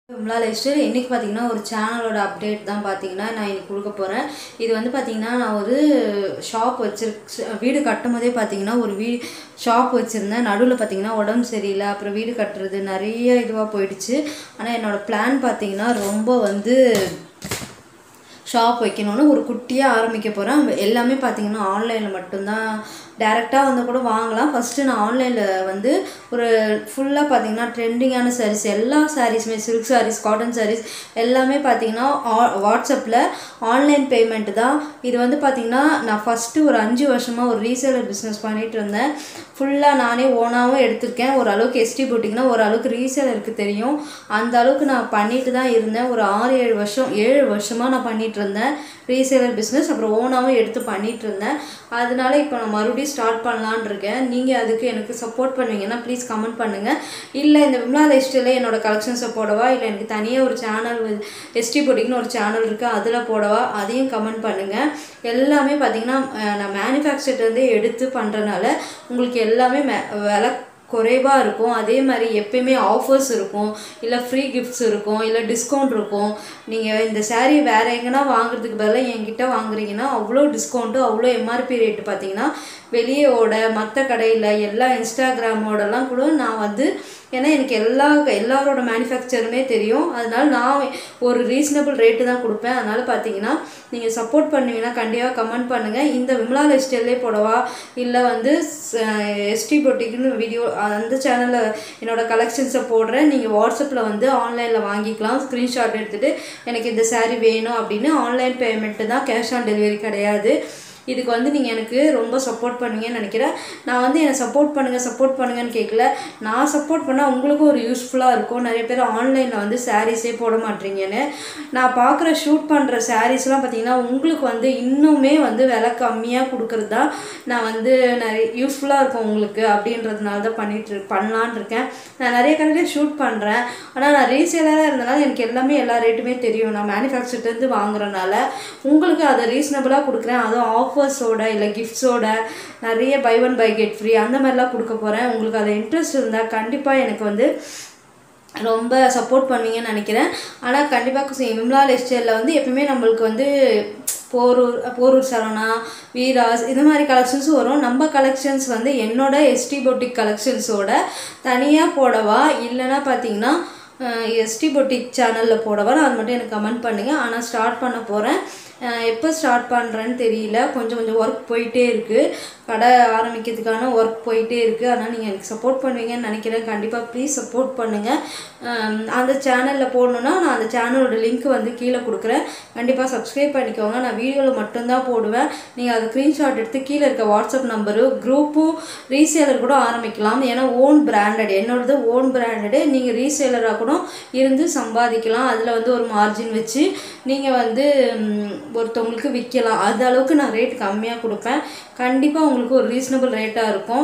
Vimala life style இன்றைக்கி பார்த்தீங்கன்னா ஒரு சேனலோட அப்டேட் தான் பார்த்தீங்கன்னா நான் இன்னைக்கு கொடுக்க போகிறேன் இது வந்து பார்த்தீங்கன்னா நான் ஒரு ஷாப் வச்சிரு வீடு கட்டும் போதே பார்த்தீங்கன்னா ஒரு வீ ஷாப் வச்சுருந்தேன் நடுவில் பார்த்தீங்கன்னா உடம்பு சரியில்லை அப்புறம் வீடு கட்டுறது நிறைய இதுவாக போயிடுச்சு ஆனால் என்னோடய பிளான் பார்த்தீங்கன்னா ரொம்ப வந்து ஷாப் வைக்கணும்னு ஒரு குட்டியாக ஆரம்பிக்க போகிறேன் எல்லாமே பார்த்தீங்கன்னா ஆன்லைனில் மட்டும்தான் டேரெக்டாக வந்து கூட வாங்கலாம் ஃபஸ்ட்டு நான் ஆன்லைனில் வந்து ஒரு ஃபுல்லாக பார்த்தீங்கன்னா ட்ரெண்டிங்கான சாரீஸ் எல்லா சாரீஸுமே சில்க் சாரீஸ் காட்டன் சாரீஸ் எல்லாமே பார்த்தீங்கன்னா வாட்ஸ்அப்பில் ஆன்லைன் பேமெண்ட் தான் இது வந்து பார்த்தீங்கன்னா நான் ஃபஸ்ட்டு ஒரு அஞ்சு வருஷமாக ஒரு ரீசேலர் பிஸ்னஸ் பண்ணிகிட்டு இருந்தேன் ஃபுல்லாக நானே ஓனாகவும் எடுத்திருக்கேன் ஒரு அளவுக்கு எஸ்டி போட்டிங்கன்னா ஒரு அளவுக்கு ரீசேலருக்கு தெரியும் அந்த அளவுக்கு நான் பண்ணிட்டு தான் இருந்தேன் ஒரு ஆறு ஏழு வருஷம் ஏழு வருஷமாக நான் பண்ணிகிட்டு இருந்தேன் ரீசேலர் பிஸ்னஸ் அப்புறம் ஓனாகவும் எடுத்து பண்ணிகிட்டு இருந்தேன் அதனால இப்போ நான் மறுபடியும் ஸ்டார்ட் பண்ணலான் இருக்கேன் நீங்கள் அதுக்கு எனக்கு சப்போர்ட் பண்ணுவீங்கன்னா ப்ளீஸ் கமெண்ட் பண்ணுங்கள் இல்லை இந்த விம்லா லைஃப் ஸ்டைலில் என்னோடய கலெக்ஷன்ஸை போடவா இல்லை எனக்கு தனியாக ஒரு சேனல் எஸ்டி போட்டிங்கன்னு ஒரு சேனல் இருக்குது அதில் போடவா அதையும் கமெண்ட் பண்ணுங்கள் எல்லாமே பார்த்தீங்கன்னா அஹ், நான் மேனுஃபேக்சர்லேருந்தே எடுத்து பண்ணுறனால உங்களுக்கு எல்லாமே மே விலை குறைவாக இருக்கும் அதே மாதிரி எப்பயுமே ஆஃபர்ஸ் இருக்கும் இல்லை ஃப்ரீ கிஃப்ட்ஸ் இருக்கும் இல்லை டிஸ்கவுண்ட் இருக்கும் நீங்கள் இந்த saree வேறு எங்கன்னா வாங்குறதுக்கு பதிலாக என்கிட்ட வாங்குறீங்கன்னா அவ்வளோ டிஸ்கவுண்ட்டு அவ்வளோ எம்ஆர்பி ரேட்டு பார்த்தீங்கன்னா வெளியே ஓட மற்ற கடையில் எல்லா இன்ஸ்டாகிராமோடலாம் கூட நான் வந்து ஏன்னா எனக்கு எல்லா எல்லாரோட மேனுஃபேக்சருமே தெரியும் அதனால நான் ஒரு ரீசனபிள் ரேட்டு தான் கொடுப்பேன் அதனால் பார்த்தீங்கன்னா நீங்கள் சப்போர்ட் பண்ணுவீங்கன்னா கண்டிப்பாக கமெண்ட் பண்ணுங்கள் இந்த விமலா லைஃப் ஸ்டைல்லே போடவா இல்லை வந்து எஸ்டி பொட்டிக்குன்னு வீடியோ அந்த சேனலில் என்னோட கலெக்ஷன்ஸை போடுறேன் நீங்கள் வாட்ஸ்அப்பில் வந்து ஆன்லைனில் வாங்கிக்கலாம் ஸ்க்ரீன்ஷாட் எடுத்துகிட்டு எனக்கு இந்த saree வேணும் அப்படின்னு ஆன்லைன் பேமெண்ட்டு தான் கேஷ் ஆன் டெலிவரி கிடையாது இதுக்கு வந்து நீங்கள் எனக்கு ரொம்ப சப்போர்ட் பண்ணுவீங்கன்னு நினைக்கிறேன் நான் வந்து என்னை சப்போர்ட் பண்ணுங்கள் சப்போர்ட் பண்ணுங்கன்னு கேட்கல நான் சப்போர்ட் பண்ணால் உங்களுக்கும் ஒரு யூஸ்ஃபுல்லாக இருக்கும் நிறைய பேர் ஆன்லைனில் வந்து சாரீஸே போட மாட்டீங்கன்னு நான் பார்க்குற ஷூட் பண்ணுற சாரீஸ்லாம் பார்த்தீங்கன்னா உங்களுக்கு வந்து இன்னுமே வந்து விலை கம்மியாக கொடுக்குறது தான் நான் வந்து நிறைய யூஸ்ஃபுல்லாக இருக்கும் உங்களுக்கு அப்படின்றதுனால தான் பண்ணிட்டு இரு- பண்ணலான்னு இருக்கேன் நான் நிறைய கடையில் ஷூட் பண்ணுறேன் ஆனால் நான் ரீசேலராக இருந்தனால எனக்கு எல்லாமே எல்லா ரேட்டுமே தெரியும் நான் மேனுஃபேக்சர்லேருந்து வாங்குறனால உங்களுக்கு அதை ரீசனபிளாக கொடுக்குறேன் அதுவும் ஆஃபர்ஸோட இல்லை கிஃப்ட்ஸோட நிறைய buy one buy get free அந்த மாதிரிலாம் கொடுக்க போகிறேன் உங்களுக்கு அது இன்ட்ரெஸ்ட் இருந்தால் கண்டிப்பாக எனக்கு வந்து ரொம்ப சப்போர்ட் பண்ணுவீங்கன்னு நினைக்கிறேன் ஆனால் கண்டிப்பாக விம்லா லெஸ்டரில் வந்து எப்பவுமே நம்மளுக்கு வந்து போரூர் போரூர் சரவணா வீராஸ் இது மாதிரி கலெக்ஷன்ஸும் வரும் நம்ம கலெக்ஷன்ஸ் வந்து என்னோட எஸ்டி பொட்டிக் கலெக்ஷன்ஸோட தனியாக போடவா இல்லைன்னா பார்த்தீங்கன்னா எஸ்டி பொட்டிக் சேனலில் போடவா அது மட்டும் எனக்கு கமெண்ட் பண்ணுங்கள் ஆனால் ஸ்டார்ட் பண்ண போகிறேன் எப்போ ஸ்டார்ட் பண்ணுறேன்னு தெரியல கொஞ்சம் கொஞ்சம் ஒர்க் போயிட்டே இருக்குது கடை ஆரம்பிக்கிறதுக்கான ஒர்க் போயிட்டே இருக்குது அதனால் நீங்கள் எனக்கு சப்போர்ட் பண்ணுவீங்கன்னு நினைக்கிறேன் கண்டிப்பாக ப்ளீஸ் சப்போர்ட் பண்ணுங்கள் அந்த சேனலில் போடணுன்னா நான் அந்த சேனலோட லிங்க் வந்து கீழே கொடுக்குறேன் கண்டிப்பாக சப்ஸ்கிரைப் பண்ணிக்கோங்க நான் வீடியோவில் மட்டும்தான் போடுவேன் நீங்கள் அது ஸ்க்ரீன்ஷாட் எடுத்து கீழே இருக்க வாட்ஸ்அப் நம்பரு குரூப்பும் ரீசேலர் கூட ஆரம்பிக்கலாம் ஏன்னா ஓன் பிராண்டட் என்னோடது ஓன் பிராண்டடு நீங்கள் ரீசேலராக கூட இருந்து சம்பாதிக்கலாம் அதில் வந்து ஒரு மார்ஜின் வச்சு நீங்கள் வந்து ம், ஒருத்தவங்களுக்கு விற்கலாம் அது அளவுக்கு நான் ரேட் கம்மியாக கொடுப்பேன் கண்டிப்பாக உங்களுக்கு ஒரு ரீசனபிள் ரேட்டாக இருக்கும்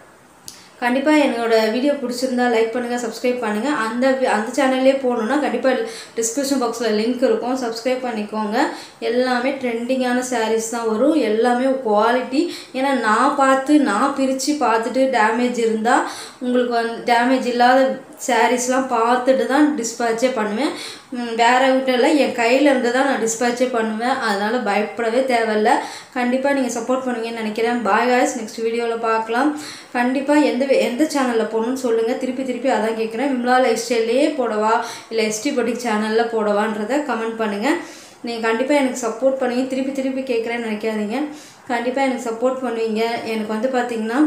கண்டிப்பாக என்னோட வீடியோ பிடிச்சிருந்தா லைக் பண்ணுங்கள் சப்ஸ்கிரைப் பண்ணுங்கள் அந்த வி- அந்த சேனல்லே போகணுன்னா கண்டிப்பாக டிஸ்கிரிப்ஷன் பாக்ஸில் லிங்க் இருக்கும் சப்ஸ்கிரைப் பண்ணிக்கோங்க எல்லாமே ட்ரெண்டிங்கான சாரீஸ் தான் வரும் எல்லாமே குவாலிட்டி ஏன்னா நான் பார்த்து நான் பிரித்து பார்த்துட்டு டேமேஜ் இருந்தால் உங்களுக்கு வந்து டேமேஜ் இல்லாத சாரீஸ்லாம் பார்த்துட்டு தான் டிஸ்பேச்சே பண்ணுவேன் ம், வேற விட்டில் என் கையில் இருந்து தான் நான் டிஸ்பேச்சே பண்ணுவேன் அதனால் பயப்படவே தேவையில்ல கண்டிப்பாக நீங்கள் சப்போர்ட் பண்ணுவீங்கன்னு நினைக்கிறேன் பாய் காய்ஸ் நெக்ஸ்ட் வீடியோவில் பார்க்கலாம் கண்டிப்பாக எந்த வே- எந்த சேனலில் போகணும்னு சொல்லுங்கள் திருப்பி திருப்பி அதான் கேட்குறேன் விம்லா லைஃப் ஸ்டைல்லையே போடவா இல்லை எஸ்டி பொட்டிக் சேனலில் போடவான்றதை கமெண்ட் பண்ணுங்கள் நீங்கள் கண்டிப்பாக எனக்கு சப்போர்ட் பண்ணுவீங்க திருப்பி திருப்பி கேட்குறேன்னு நினைக்காதீங்க கண்டிப்பாக எனக்கு சப்போர்ட் பண்ணுவீங்க எனக்கு வந்து பார்த்தீங்கன்னா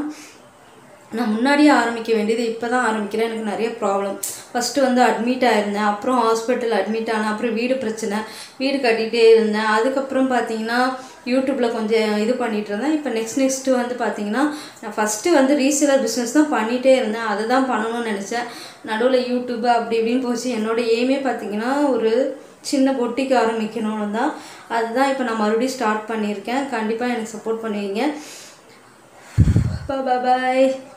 நான் முன்னாடியே ஆரம்பிக்க வேண்டியது இப்போ தான் ஆரம்பிக்கிறேன் எனக்கு நிறைய ப்ராப்ளம் ஃபஸ்ட்டு வந்து அட்மிட் ஆயிருந்தேன் அப்புறம் ஹாஸ்பிட்டல் அட்மிட் ஆனேன் அப்புறம் வீடு பிரச்சனை வீடு கட்டிகிட்டே இருந்தேன் அதுக்கப்புறம் பார்த்தீங்கன்னா யூடியூப்பில் கொஞ்சம் இது பண்ணிட்டு இருந்தேன் இப்போ நெக்ஸ்ட் நெக்ஸ்ட்டு வந்து பார்த்தீங்கன்னா நான் ஃபஸ்ட்டு வந்து ரீசேலர் பிஸ்னஸ் தான் பண்ணிகிட்டே இருந்தேன் அதை தான் பண்ணணும்னு நினச்சேன் நடுவில் யூடியூப் அப்படி இப்படின்னு போச்சு என்னோட எய்மே பார்த்தீங்கன்னா ஒரு சின்ன பொட்டிக்கு ஆரம்பிக்கணும்னு தான் அதுதான் இப்போ நான் மறுபடியும் ஸ்டார்ட் பண்ணியிருக்கேன் கண்டிப்பாக எனக்கு சப்போர்ட் பண்ணுவீங்க பாய்